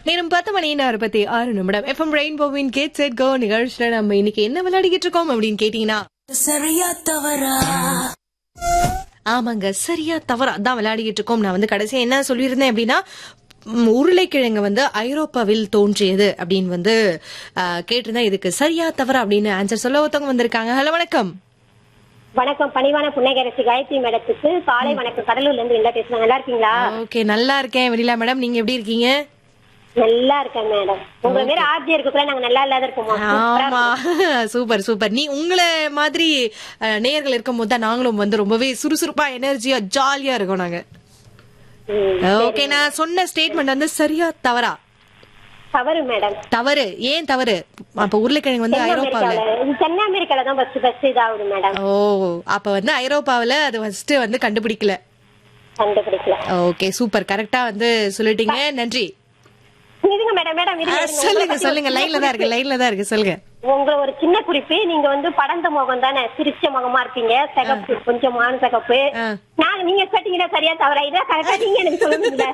நேரம் பத்து மணி அறுபத்தி ஆறு நிமிடம் எஃப்எம் ரெயின்போவின் கேட் செட் கோ நிகழ்ச்சியில நம்ம இன்னைக்கு என்ன விளையாடிக்கிட்டு இருக்கோம் அப்படின்னு கேட்டீங்கன்னா சரியா தவறா ஆமாங்க சரியா தவறா தான் விளையாடிக்கிட்டு இருக்கோம் நான் வந்து கடைசியா என்ன சொல்லியிருந்தேன் அப்படின்னா ம், உருளைக்கிழங்கு வந்து ஐரோப்பாவில் தோன்றியது அப்படின்னு வந்து ஆ, கேட்டிருந்தேன் இதுக்கு சரியா தவறா அப்படின்னு ஆன்சர் சொல்ல ஒருத்தவங்க வந்திருக்காங்க ஹலோ வணக்கம் வணக்கம் பணிவான புன்னகரசி காயத்ரி மேடத்துக்கு காலை வணக்கம் கடலூர்ல இருந்து வெளில பேசுறேன் நல்லா இருக்கீங்களா ஓகே நல்லா இருக்கேன் வெளியில மேடம் நீங்க எப்படி இருக்கீங்க நல்லா இருக்கேன் மேடம் உங்க மாரி ஆர்ஜி இருக்கக்குள்ள நாங்க நல்லா இல்லாத இருக்கோமா ஆமா சூப்பர் சூப்பர் நீ உங்களை மாதிரி அஹ், நேயர்கள் இருக்கும் போது தான் நாங்களும் வந்து ரொம்பவே சுறுசுறுப்பா எனர்ஜியா ஜாலியா இருக்கோம் நாங்க ம், ஓகே நான் சொன்ன ஸ்டேட்மெண்ட் வந்து சரியா தவறா தவறு மேடம் தவறு ஏன் தவறு அப்ப உருளைக்கிழங்கு வந்து தென் ஐரோப்பாவில அமெரிக்கால இது தென் அமெரிக்கால தான் ஃபர்ஸ்ட் ஃபர்ஸ்ட் இதாகுது மேடம் ஓ அப்ப வந்து ஐரோப்பாவில அது ஃபர்ஸ்ட் வந்து கண்டுபிடிக்கல கண்டுபிடிக்கல ஓகே சூப்பர் கரெக்டா வந்து சொல்லிட்டீங்க நன்றி இருங்க மேடம் மேடம் ஆ, இருங்க, இருங்க. சொல்லுங்க உங்களை சொல்லுங்க பத்தி லைன்ல தான் இருக்கு லைன்ல தான் இருக்கு சொல்லுங்க உங்களை ஒரு சின்ன குறிப்பு நீங்க வந்து படந்த முகம் தானே சிரிச்ச முகமா இருப்பீங்க சிகப்பு கொஞ்சம் மான சிகப்பு ஆ. நாங்க நீங்க கேட்டீங்கன்னா சரியா தவறா இதான் கரெக்டா நீங்க எனக்கு சொல்லுவீங்களா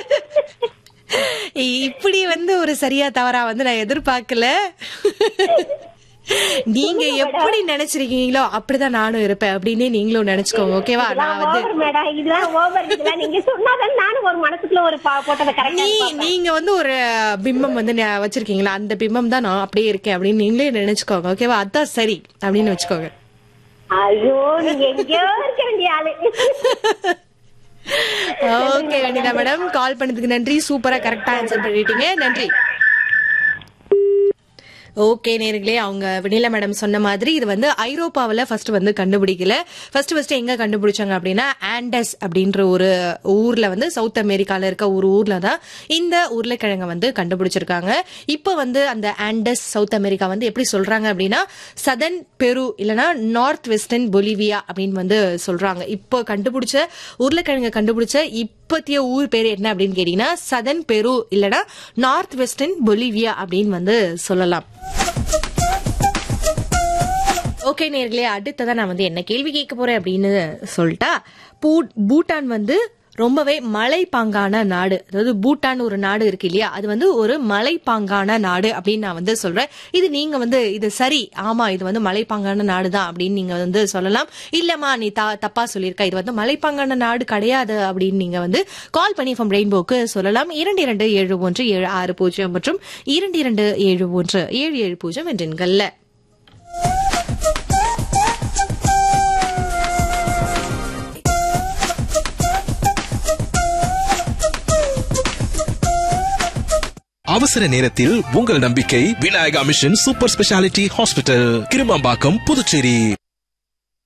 இப்படி வந்து ஒரு சரியா தவறா வந்து நான் எதிர்பார்க்கல நீங்க எப்படி நினைச்சிருக்கீங்களோ அப்படிதான் நானும் இருப்பேன் அப்படின்னு நீங்களும் நினைச்சுக்கோங்க ஓகேவா நான் வந்து ஓவர் மேடம் இதெல்லாம் ஓவர் இதெல்லாம் நீங்க சொன்னாதான் நானும் ஒரு மனசுக்குள்ள ஒரு பா- போட்டதை கரெக்டா நீ நீங்க வந்து ஒரு பிம்பம் வந்து ஞா- வச்சிருக்கீங்களா அந்த பிம்பம் தான் நான் அப்படியே இருக்கேன் அப்படின்னு நீங்களே நினைச்சுக்கோங்க ஓகேவா அதான் சரி அப்படின்னு வச்சுக்கோங்க ஐயோ நீங்க எங்கேயோ இருக்க வேண்டிய ஆளு ஓகே வனிதா மேடம் கால் பண்ணதுக்கு நன்றி சூப்பரா கரெக்டா ஆன்சர் பண்ணிட்டீங்க நன்றி ஓகே நேர்களே அவங்க வினிலா மேடம் சொன்ன மாதிரி இது வந்து ஐரோப்பாவில் ஃபர்ஸ்ட் வந்து கண்டுபிடிக்கல ஃபர்ஸ்ட் ஃபர்ஸ்ட் எங்க கண்டுபிடிச்சாங்க அப்படின்னா ஆண்டஸ் அப்படின்ற ஒரு ஊர்ல வந்து சவுத் அமெரிக்கால இருக்க ஒரு ஊர்ல தான் இந்த உருளைக்கிழங்கை வந்து கண்டுபிடிச்சிருக்காங்க இப்போ வந்து அந்த ஆண்டஸ் சவுத் அமெரிக்கா வந்து எப்படி சொல்றாங்க அப்படின்னா சதன் பெரு இல்லனா நார்த் வெஸ்டர்ன் பொலிவியா அப்படின்னு வந்து சொல்றாங்க இப்போ கண்டுபிடிச்ச உருளைக்கிழங்கை கண்டுபிடிச்ச இப்பத்திய ஊர் பேர் என்ன அப்படின்னு கேட்டீங்கன்னா சதன் பெரு இல்லனா நார்த் வெஸ்டர்ன் பொலிவியா அப்படின்னு வந்து சொல்லலாம் ஓகே நேர்களே அடுத்ததா நான் வந்து என்ன கேள்வி கேட்க போறேன் அப்படின்னு சொல்லிட்டா பூ- பூட்டான் வந்து ரொம்பவே மலைப்பாங்கான நாடு அதாவது பூட்டான் ஒரு நாடு இருக்கு இல்லையா அது வந்து ஒரு மலைப்பாங்கான நாடு அப்படின்னு நான் வந்து சொல்றேன் இது நீங்க வந்து இது சரி ஆமா இது வந்து மலைப்பாங்கான நாடு தான் அப்படின்னு நீங்க வந்து சொல்லலாம் இல்லம்மா நீ த- தப்பா சொல்லியிருக்க இது வந்து மலைப்பாங்கான நாடு கிடையாது அப்படின்னு நீங்க வந்து கால் பண்ணி ஃப்ரம் ரெயின்போக்கு சொல்லலாம் இரண்டு இரண்டு ஏழு ஒன்று ஏழு ஆறு பூஜ்ஜியம் மற்றும் இரண்டு இரண்டு ஏழு ஒன்று ஏழு ஏழு பூஜ்ஜியம் என்ற எண்கள்ல அவசர நேரத்தில் உங்கள் நம்பிக்கை Vinayaka mission super speciality hospital Kirumampakkam Puducherry